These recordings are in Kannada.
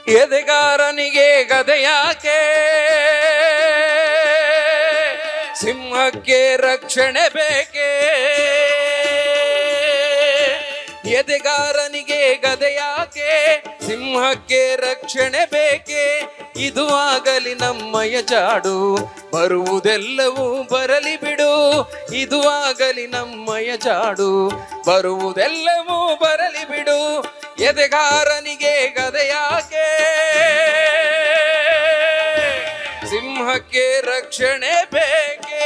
ಎದೆಗಾರನಿಗೆ ಗದೆಯಾಕೆ ಸಿಂಹಕ್ಕೆ ರಕ್ಷಣೆ ಬೇಕೆ ಎದೆಗಾರನಿಗೆ ಗದೆಯಾಕೆ ಸಿಂಹಕ್ಕೆ ರಕ್ಷಣೆ ಬೇಕೆ ಇದು ಆಗಲಿ ನಮ್ಮಯ ಜಾಡು ಬರುವುದೆಲ್ಲವೂ ಬರಲಿ ಬಿಡು ಇದು ಆಗಲಿ ನಮ್ಮಯ ಜಾಡು ಬರುವುದೆಲ್ಲವೂ ಬರಲಿ ಬಿಡು ಎದೆಗಾರನಿಗೆ ಗದೆಯಾಕೆ ಸಿಂಹಕ್ಕೆ ರಕ್ಷಣೆ ಬೇಕೆ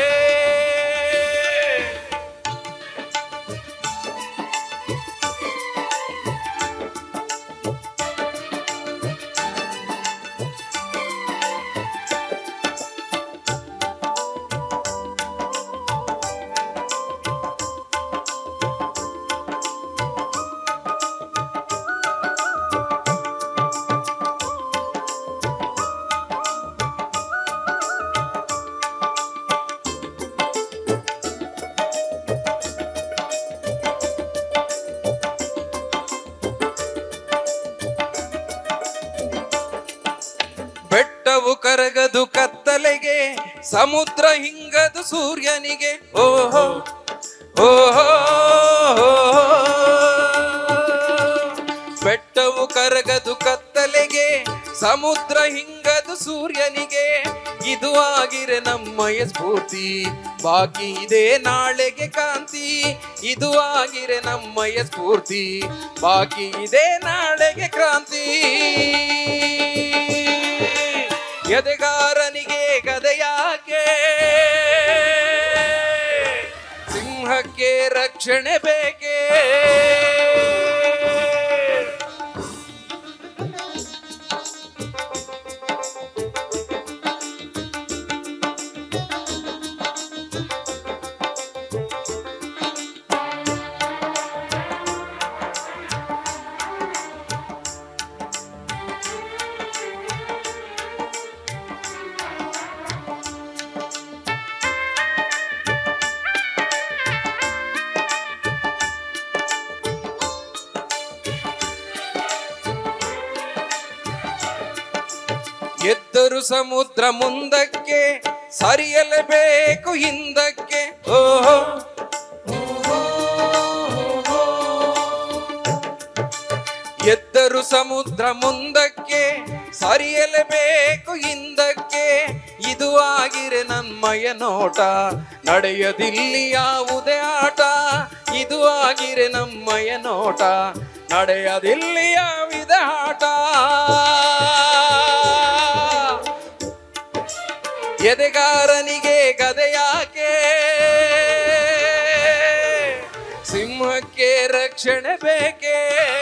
ಬೆಟ್ಟವು ಕರಗದು ಕತ್ತಲೆಗೆ ಸಮುದ್ರ ಹಿಂಗದು ಸೂರ್ಯನಿಗೆ ಓಹೋ ಓಹೋ ಬೆಟ್ಟವು ಕರಗದು ಕತ್ತಲೆಗೆ ಸಮುದ್ರ ಹಿಂಗದು ಸೂರ್ಯನಿಗೆ ಇದು ಆಗಿರೆ ನಮ್ಮಯ ಸ್ಫೂರ್ತಿ ಬಾಕಿ ಇದೆ ನಾಳೆಗೆ ಕಾಂತಿ ಇದು ಆಗಿರೆ ನಮ್ಮಯ ಸ್ಫೂರ್ತಿ ಬಾಕಿ ಇದೆ ನಾಳೆಗೆ ಕ್ರಾಂತಿ ಎದೆಗಾರನಿಗೆ ಗದೆಯಾಕೆ ಸಿಂಹಕ್ಕೆ ರಕ್ಷಣೆ ಬೇಕೆ ಎದ್ದರು ಸಮುದ್ರ ಮುಂದಕ್ಕೆ ಸರಿಯಲೇಬೇಕು ಹಿಂದಕ್ಕೆ ಓಹೋ ಎದ್ದರು ಸಮುದ್ರ ಮುಂದಕ್ಕೆ ಸರಿಯಲೇಬೇಕು ಹಿಂದಕ್ಕೆ ಇದು ಆಗಿರೆ ನನ್ಮಯ ನೋಟ ನಡೆಯದಿಲ್ಲಿ ಯಾವುದೇ ಆಟ ಇದು ಆಗಿರೆ ನಮ್ಮಯ ನೋಟ ನಡೆಯದಿಲ್ಲಿ ಯಾವುದೇ ಆಟ ಎದೆಗಾರನಿಗೆ ಗದೆಯಾಕೆ ಸಿಂಹಕ್ಕೆ ರಕ್ಷಣೆ ಬೇಕೆ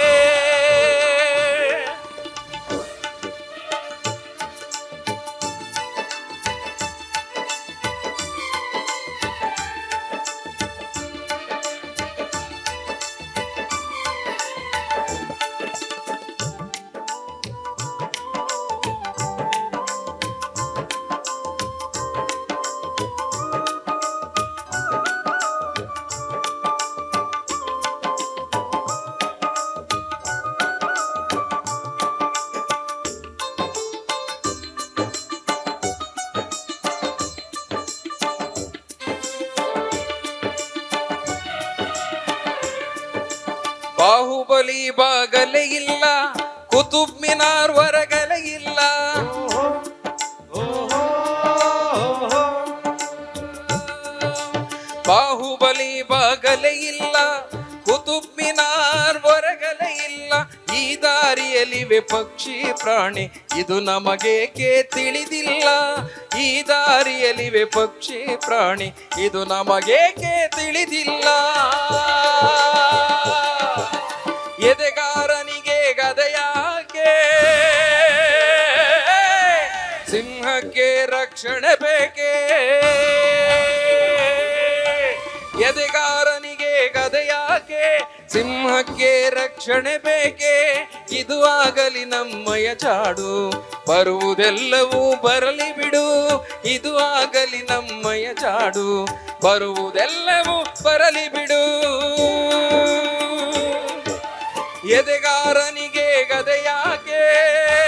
ಬಾಹುಬಲಿ ಬಾಗಲೇ ಇಲ್ಲ ಕುತುಬ್ ಮಿನಾರ್ ಹೊರಗಲೆ ಇಲ್ಲ ಬಾಹುಬಲಿ ಬಾಗಲೇ ಇಲ್ಲ ಕುತುಬ್ ಮಿನಾರ್ ಹೊರಗಲೆ ಇಲ್ಲ ಈ ದಾರಿಯಲ್ಲಿವೆ ಪಕ್ಷಿ ಪ್ರಾಣಿ ಇದು ನಮಗೇಕೆ ತಿಳಿದಿಲ್ಲ ಈ ದಾರಿಯಲ್ಲಿವೆ ಪಕ್ಷಿ ಪ್ರಾಣಿ ಇದು ನಮಗೇಕೆ ತಿಳಿದಿಲ್ಲ ಎದೆಗಾರನಿಗೆ ಗದೆಯಾಕೆ ಸಿಂಹಕ್ಕೆ ರಕ್ಷಣೆ ಬೇಕೆ ಎದೆಗಾರನಿಗೆ ಗದೆಯಾಕೆ ಸಿಂಹಕ್ಕೆ ರಕ್ಷಣೆ ಬೇಕೆ ಇದು ಆಗಲಿ ನಮ್ಮಯ ಜಾಡು ಬರುವುದೆಲ್ಲವೂ ಬರಲಿ ಬಿಡು ಇದು ಆಗಲಿ ನಮ್ಮಯ ಜಾಡು ಬರುವುದೆಲ್ಲವೂ ಬರಲಿ ಬಿಡು ಎದೆಗಾರನಿಗೆ ಗದೆಯಾಕೆ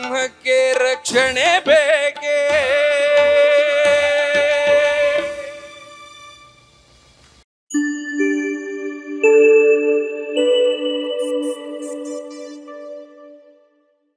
ಸಿಂಹಕ್ಕೆ ರಕ್ಷಣೆ ಬೇಕೆ